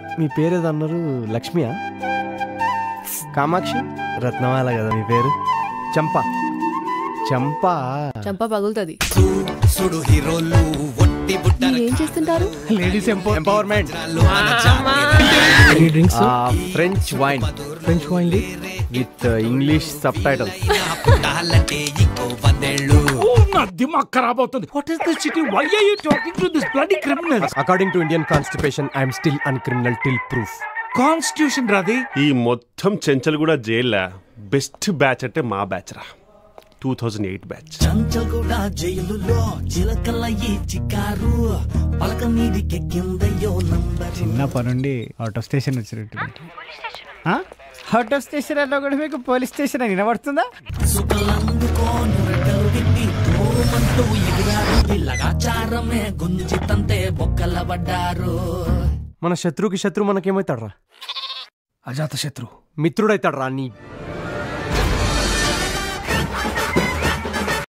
మీ పేరు ఏదో అన్నారు లక్ష్మియా కామాక్షి రత్నమాల కదా మీ పేరు చంప చంప చంప పగులుతుంది సుడు హీరోలు ఒట్టి బుట్ట ఏం చేస్తుంటారు లేడీస్ ఎంపో empowerment drinks French wine French wine with English subtitle పుట్టాలంటే ఇంకో వందేళ్ళు నా దిమాగ్ ఖరాబ్ అవుతుంది what is this city why are you talking to this bloody criminals according to Indian constitution I'm still an criminal till proof constitution రాది ఈ మొత్తం చెంచల్ కూడా జైల్లో బెస్ట్ బ్యాచ్ అంటే మా బ్యాచ్ రా two thousand eight batch Chanchal కూడా జైలులో చిలకల ఈ చికారు పలక మీదికెక్కిందయ్యో నంబర్ చిన్న పనుండి అవుట్ ఆఫ్ స్టేషన్ వచ్చినట్టు అవుట్ ఆఫ్ స్టేషన్ అన్నా కూడా మీకు పోలీస్ స్టేషన్ అని వినబడుతుందా సుఖలందుకోను రెక్కలు విప్పి తోరుమంటూ ఎగిరారు వీళ్ళగాచారమే గుంజి తంతే బొక్కల పడ్డారు మన శత్రువుకి శత్రువు మనకేమవుతాడు రా అజాత శత్రు మిత్రుడైతాడు రా నీ